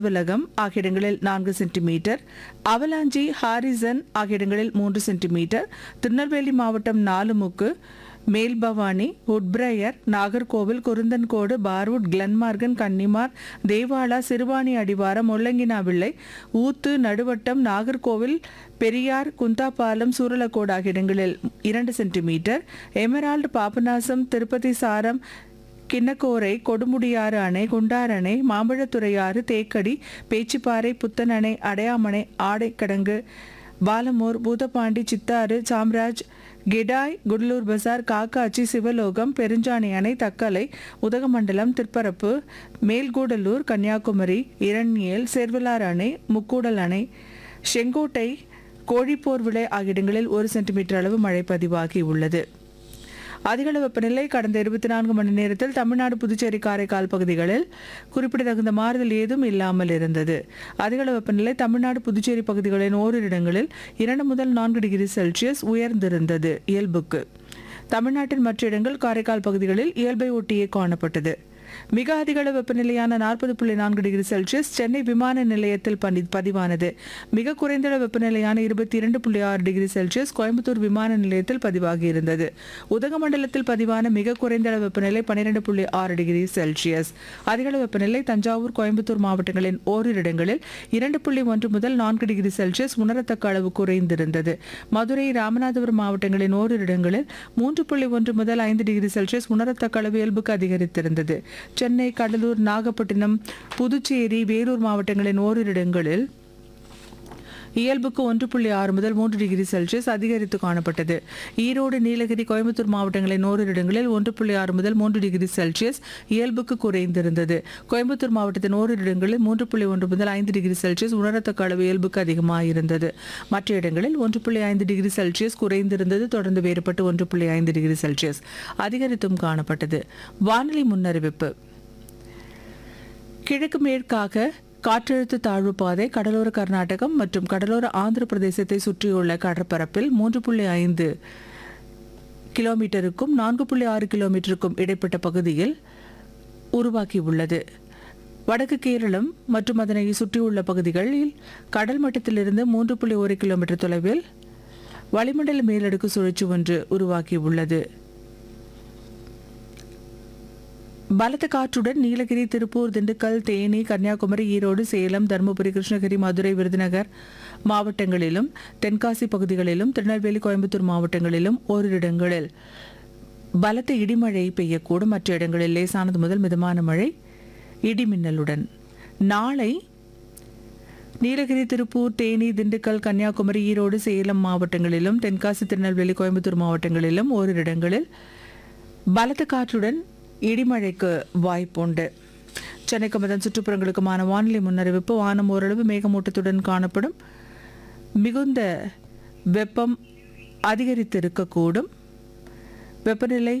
விலகம் ஆகிய இடங்களில் நான்கு சென்டிமீட்டர் அவலாஞ்சி ஹாரிசன் ஆகிய இடங்களில் மூன்று சென்டிமீட்டர் திருநெல்வேலி மாவட்டம் நாலுமுக்கு மேல்பவானி உட்பிரையர் நாகர்கோவில் குருந்தன்கோடு பார்வுட் கிளன்மார்கன் கன்னிமார் தேவாலா சிறுவாணி அடிவாரம் முள்ளங்கினாவிள்ளை ஊத்து நடுவட்டம் நாகர்கோவில் பெரியார் குந்தாபாலம் சூரலக்கோடு ஆகிய இடங்களில் இரண்டு சென்டிமீட்டர் எமரால்டு பாபநாசம் திருப்பதி சாரம் கிண்ணக்கோரை கொடுமுடியாறு அணை குண்டார் அணை மாம்பழத்துறையாறு தேக்கடி பேச்சிப்பாறை புத்தன் அணை அடையாமணை ஆடைக்கடங்கு பாலமூர் பூதப்பாண்டி சித்தாறு சாம்ராஜ் கெடாய் குடலூர் பசார் காக்காச்சி சிவலோகம் பெருஞ்சாணி அணை தக்கலை உதகமண்டலம் திருப்பரப்பு மேல்கூடலூர் கன்னியாகுமரி இரண்யேல் சேர்வலார் அணை முக்கூடல் அணை செங்கோட்டை கோழிப்போர் விளை ஆகிய இடங்களில் ஒரு சென்டிமீட்டர் அளவு மழை பதிவாகி உள்ளது அதிகள வெப்பநிலை கடந்த இருபத்தி நான்கு மணி நேரத்தில் தமிழ்நாடு புதுச்சேரி காரைக்கால் பகுதிகளில் குறிப்பிடத்தகுந்த மாறுதல் ஏதும் இல்லாமல் இருந்தது அதிகள வெப்பநிலை தமிழ்நாடு புதுச்சேரி பகுதிகளின் ஓரிரு இடங்களில் இரண்டு முதல் நான்கு டிகிரி செல்சியஸ் உயர்ந்திருந்தது இயல்புக்கு தமிழ்நாட்டின் மற்ற இடங்கள் காரைக்கால் பகுதிகளில் இயல்பை ஒட்டியே காணப்பட்டது மிக அதிகள வெப்பநிலையான நாற்பது புள்ளி நான்கு டிகிரி செல்சியஸ் சென்னை விமான நிலையத்தில் பணி பதிவானது மிக குறைந்த வெப்பநிலையான இருபத்தி இரண்டு புள்ளி ஆறு டிகிரி செல்சியஸ் கோயம்புத்தூர் விமான நிலையத்தில் பதிவாகி இருந்தது உதகமண்டலத்தில் பதிவான மிக குறைந்த வெப்பநிலை பன்னிரண்டு புள்ளி ஆறு டிகிரி செல்சியஸ் அதிகள வெப்பநிலை தஞ்சாவூர் கோயம்புத்தூர் மாவட்டங்களின் ஓரிரு இடங்களில் இரண்டு புள்ளி ஒன்று முதல் நான்கு டிகிரி செல்சியஸ் உணரத்தக்க அளவு குறைந்திருந்தது மதுரை ராமநாதபுரம் மாவட்டங்களின் ஓரிரு இடங்களில் மூன்று புள்ளி ஒன்று முதல் ஐந்து டிகிரி செல்சியஸ் உணரத்தக்க அளவு இயல்புக்கு அதிகரித்திருந்தது சென்னை கடலூர் நாகப்பட்டினம் புதுச்சேரி வேலூர் மாவட்டங்களின் ஓரிரு இடங்களில் இயல்புக்கு ஒன்று புள்ளி ஆறு முதல் மூன்று டிகிரி செல்சியஸ் அதிகரித்து காணப்பட்டது ஈரோடு நீலகிரி கோயம்புத்தூர் மாவட்டங்களின் ஓரிரு இடங்களில் ஒன்று புள்ளி ஆறு முதல் மூன்று டிகிரி செல்சியஸ் இயல்புக்கு குறைந்திருந்தது கோயம்புத்தூர் மாவட்டத்தின் ஓரிரு இடங்களில் மூன்று புள்ளி ஒன்று முதல் ஐந்து டிகிரி செல்சியஸ் உணரத்தக்க அளவு இயல்புக்கு அதிகமாக இருந்தது மற்ற இடங்களில் ஒன்று புள்ளி ஐந்து டிகிரி செல்சியஸ் குறைந்திருந்தது தொடர்ந்து வேறுபட்டு ஒன்று புள்ளி ஐந்து டிகிரி செல்சியஸ் அதிகரித்தும் காணப்பட்டது வானிலை முன்னறிவிப்பு கிழக்கு மேற்காக காற்றழுத்த தாழ்வு பாதை கடலோர கர்நாடகம் மற்றும் கடலோர ஆந்திர பிரதேசத்தை சுற்றியுள்ள கடற்பரப்பில் மூன்று புள்ளி ஐந்து கிலோமீட்டருக்கும் நான்கு புள்ளி ஆறு கிலோமீட்டருக்கும் இடைப்பட்ட பகுதியில் உருவாக்கியுள்ளது வடக்கு கேரளம் மற்றும் அதனை சுற்றியுள்ள பகுதிகளில் கடல் மட்டத்திலிருந்து மூன்று புள்ளி ஒரு கிலோமீட்டர் தொலைவில் வளிமண்டல மேலடுக்கு சுழற்சி ஒன்று உருவாக்கியுள்ளது பலத்த காற்றுடன் நீலகிரி திருப்பூர் திண்டுக்கல் தேனி கன்னியாகுமரி ஈரோடு சேலம் தருமபுரி கிருஷ்ணகிரி மதுரை விருதுநகர் மாவட்டங்களிலும் தென்காசி பகுதிகளிலும் திருநெல்வேலி கோயம்புத்தூர் மாவட்டங்களிலும் ஓரிரு இடங்களில் பலத்த இடிமழை பெய்யக்கூடும் மற்ற இடங்களில் லேசானது முதல் மிதமான மழை இடிமின்னலுடன் நாளை நீலகிரி திருப்பூர் தேனி திண்டுக்கல் கன்னியாகுமரி ஈரோடு சேலம் மாவட்டங்களிலும் தென்காசி திருநெல்வேலி கோயம்புத்தூர் மாவட்டங்களிலும் ஓரிரு இடங்களில் பலத்த காற்றுடன் இடிமழைக்கு வாய்ப்புண்டு சென்னைக்கும் அதன் சுற்றுப்புறங்களுக்குமான வானிலை முன்னறிவிப்பு வானம் ஓரளவு மேகமூட்டத்துடன் காணப்படும் மிகுந்த வெப்பம் அதிகரித்து இருக்கக்கூடும் வெப்பநிலை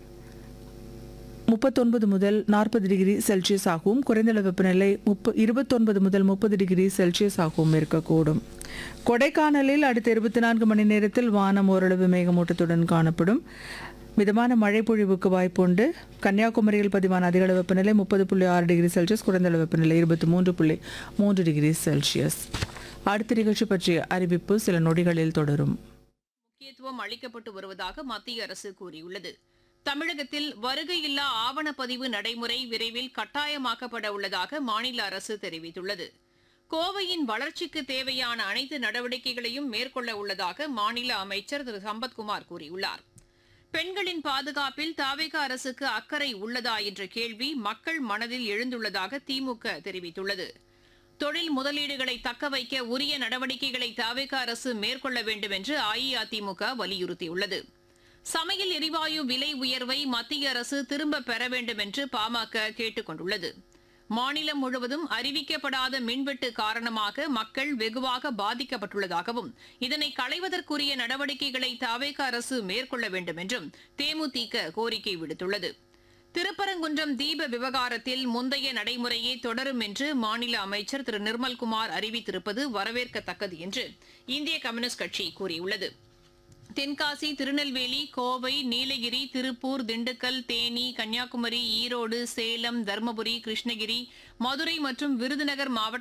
முப்பத்தொன்பது முதல் நாற்பது டிகிரி செல்சியஸ் ஆகவும் குறைந்தளவு வெப்பநிலை முப்ப இருபத்தொன்பது முதல் முப்பது டிகிரி செல்சியஸ் ஆகவும் இருக்கக்கூடும் கொடைக்கானலில் அடுத்த இருபத்தி நான்கு மணி நேரத்தில் வானம் ஓரளவு மேகமூட்டத்துடன் காணப்படும் மிதமான மழை பொழிவுக்கு வாய்ப்புண்டு கன்னியாகுமரியில் பதிவான அதிகளவு வெப்பநிலை முப்பது புள்ளி ஆறு டிகிரி செல்சியஸ் குறைந்தளவு வெப்பநிலை இருபத்தி மூன்று புள்ளி மூன்று டிகிரி செல்சியஸ் அடுத்த நிகழ்ச்சி பற்றிய அறிவிப்பு சில நொடிகளில் தொடரும் முக்கியத்துவம் அளிக்கப்பட்டு வருவதாக மத்திய அரசு கூறியுள்ளது தமிழகத்தில் வருகையில்லா ஆவணப்பதிவு நடைமுறை விரைவில் கட்டாயமாக்கப்பட உள்ளதாக மாநில அரசு தெரிவித்துள்ளது கோவையின் வளர்ச்சிக்கு தேவையான அனைத்து நடவடிக்கைகளையும் மேற்கொள்ள உள்ளதாக மாநில அமைச்சர் திரு சம்பத்குமார் கூறியுள்ளார் பெண்களின் பாதுகாப்பில் தாவேக அரசுக்கு அக்கறை உள்ளதா என்ற கேள்வி மக்கள் மனதில் எழுந்துள்ளதாக திமுக தெரிவித்துள்ளது தொழில் முதலீடுகளை தக்க வைக்க உரிய நடவடிக்கைகளை தாவேக அரசு மேற்கொள்ள வேண்டும் என்று அஇஅதிமுக வலியுறுத்தியுள்ளது சமையல் எரிவாயு விலை உயர்வை மத்திய அரசு திரும்ப பெற வேண்டும் என்று பாமக கேட்டுக் கொண்டுள்ளது மாநிலம் முழுவதும் அறிவிக்கப்படாத மின்வெட்டு காரணமாக மக்கள் வெகுவாக பாதிக்கப்பட்டுள்ளதாகவும் இதனை களைவதற்குரிய நடவடிக்கைகளை தாவேக அரசு மேற்கொள்ள வேண்டும் என்றும் தேமுதிக கோரிக்கை விடுத்துள்ளது திருப்பரங்குன்றம் தீப விவகாரத்தில் முந்தைய நடைமுறையே தொடரும் என்று மாநில அமைச்சர் திரு நிர்மல்குமார் அறிவித்திருப்பது வரவேற்கத்தக்கது என்று இந்திய கம்யூனிஸ்ட் கட்சி கூறியுள்ளது தென்காசி திருநெல்வேலி கோவை நீலகிரி திருப்பூர் திண்டுக்கல் தேனி கன்னியாகுமரி ஈரோடு சேலம் தருமபுரி கிருஷ்ணகிரி மதுரை மற்றும் விருதுநகர் மாவட்ட